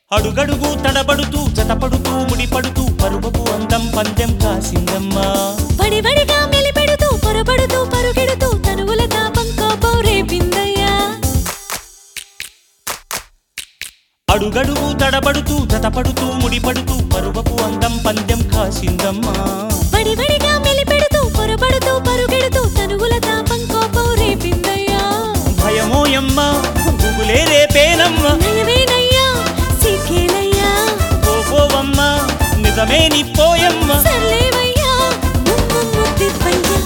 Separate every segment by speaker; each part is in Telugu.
Speaker 1: అడుగడుగు తడబడుతూ జతపడుతూ ముడిపడుతూ పరువపు అందం పందెం కాసిందమ్మా
Speaker 2: వడివడిగా మెలిపెడుతూ పొరబడుతూ పరుగెడుతూ తనువుల తాపం కోపం రేపిందయ్యా
Speaker 1: అడుగడుగు తడబడుతూ జతపడుతూ ముడిపడుతూ పరువపు అందం పందెం కాసిందమ్మా
Speaker 2: వడివడిగా మెలిపెడుతూ పొరబడుతూ పరుగెడుతూ తనువుల తాపం కోపం రేపిందయ్యా
Speaker 1: భయమోయమ్మ గుబులే రేపేనమ్మా
Speaker 2: నయమేనయ్యా సిగ్గేలయ్యా
Speaker 1: పోవమ్మ నిజమే నిపోయమ్మ
Speaker 2: సర్లేవయ్యా ముమ్ము ముద్దిప్పయ్యా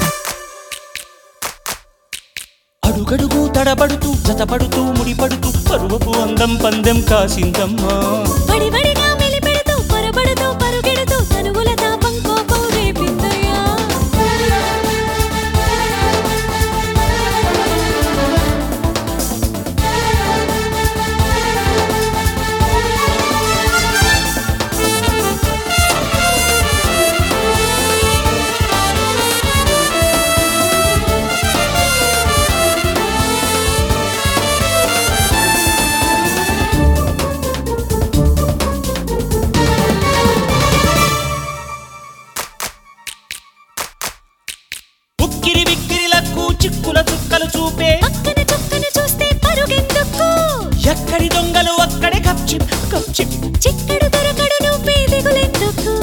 Speaker 1: అడుగడుగు తడబడుతూ జతపడుతూ ముడిపడుతూ పరువపు అందం పందెం కాసిందమ్మా
Speaker 2: వడివడిగా మెలిపెడుతూ పొరబడుతూ పరుగెడుతూ తనువుల తాపం కోపం రేపిందయ్యా
Speaker 1: ఉక్కిరి విక్కిరిలకు చిక్కుల చుక్కలు చూపే
Speaker 2: పక్కన చుక్కను చూస్తే పరుగెందుకు
Speaker 1: ఎక్కడి దొంగలు అక్కడే కప్చిప్ కప్చిప్
Speaker 2: చిక్కడు దొరకడు నువ్వే దిగులెందుకు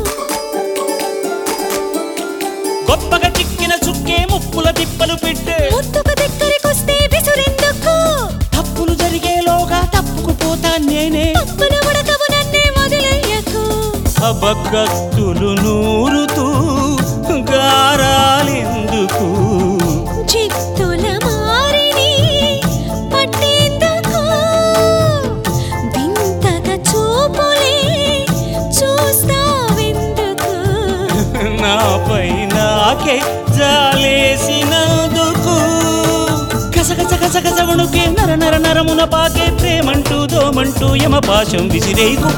Speaker 1: గొప్పగా చిక్కిన చుక్కే ముప్పుల తిప్పలు పెట్టే
Speaker 2: ముద్దుకు దగ్గరికొస్తే విసురెందుకు
Speaker 1: తప్పులు జరిగేలోగా తప్పుకుపోతా నేనే
Speaker 2: పప్పున ఉడకవు నన్నే మొదలయ్యకు
Speaker 1: అబకత్తులు నూరుతూ గారాలెందుకు
Speaker 2: చిత్తుల మారిని పట్టేందుకు వింతగా చూపులే చూస్తావెందుకు
Speaker 1: నాపై నాకే జాలేసినందుకు గసగస గసగస వణుకే నర నర నరమున పాకే ప్రేమంటూ దోమంటూ యమపాశం విసిరేకు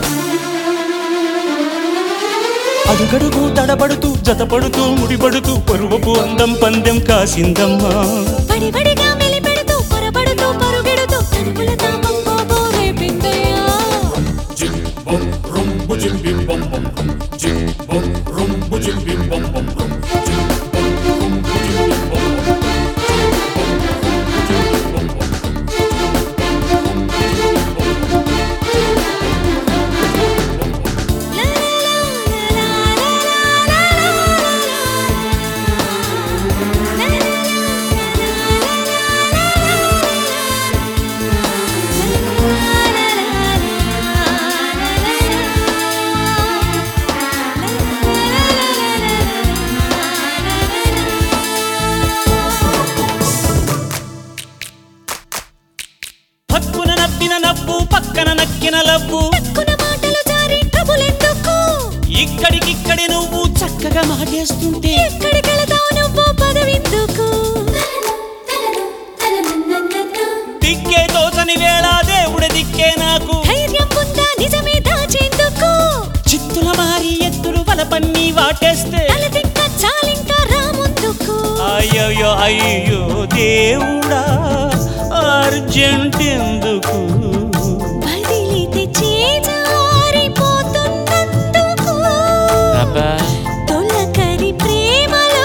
Speaker 1: అడుగడుగు తడబడుతూ జతపడుతూ ముడిపడుతూ పరువపు అందం పందెం కాసిందమ్మా
Speaker 2: వడివడిగా మెలిపెడుతూ పొరబడుతూ పరుగెడుతూ తనువుల తాపం కోపం రేపిందయ్యా
Speaker 3: Jim bum rum bu jim bim bum bum rum. Jim bum rum bu jim bim bum bum rum. Jim bum rum bu jim bim bum bum. Jim bum rum bu jim bim bum bum.
Speaker 2: లా లా లా లా లా లా లా లా
Speaker 1: హక్కున నవ్విన నవ్వు పక్కన నక్కిన లవ్వు
Speaker 2: తక్కున మాటలు జారి ట్రబులెందుకు
Speaker 1: ఇక్కడికిక్కడి నువ్వు చక్కగా మాటేస్తుంటే
Speaker 2: ఎక్కడికెళతావు నువ్వు పదవెందుకు
Speaker 1: దిక్కే తోచని వేళ దేవుడి దిక్కే నాకు
Speaker 2: ధైర్యం ఉందా నిజమే దాచేందుకు
Speaker 1: చిత్తుల మారి ఎత్తులు వలపన్ని వాటేస్తే
Speaker 2: తల తిక్క చాలింకా రాముందుకు
Speaker 1: అయ్యో అయ్యో దేవుడా అర్జెంట్ ఎందుకు
Speaker 2: వదిలితే చేజారిపోతున్నందుకు తొలకరి ప్రేమలో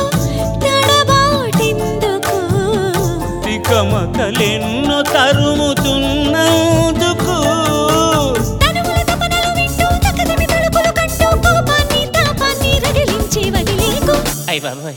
Speaker 2: తడబాటెందుకు
Speaker 1: తికమకలెన్నో తరుముతున్నందుకు
Speaker 2: తనువుల తపనలు వింటూ తకదిమి తడుపులు కంటూ కోపాన్ని తాపాన్ని రగిలించి వదిలేకు
Speaker 1: అయ్య బాబాయ్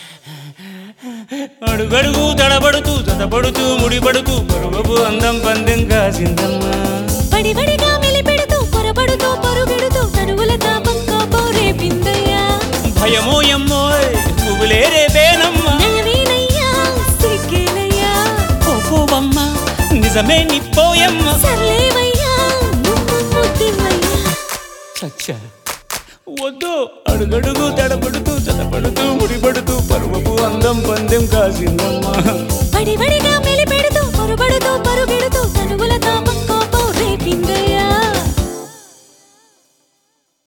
Speaker 1: అడుగడుగు తడబడుతూ తడబడుతూ ముడిపడుతూ పరువపు అందం పందెం కాసిందమ్మా
Speaker 2: వడివడిగా మెలిపెడుతూ పొరబడుతూ పరుగెడుతూ తనువుల తాపం కోపం రేపిందయ్యా
Speaker 1: భయమో ఎమ్మో పువ్వులే రేపేనమ్మా
Speaker 2: నయమేనయ్యా సిగ్గేలయ్యా
Speaker 1: పోవమ్మ నిజమే నిపోయమ్మ
Speaker 2: సర్లేవయ్యా ముమ్ము ముద్దివయ్యా
Speaker 1: సచ్చా వద్దు అడుగడుగు తడబడుతూ తడబడుతూ ముడిపడుతూ పరువపు అందం పందెం కాసిందమ్మా
Speaker 2: వడివడిగా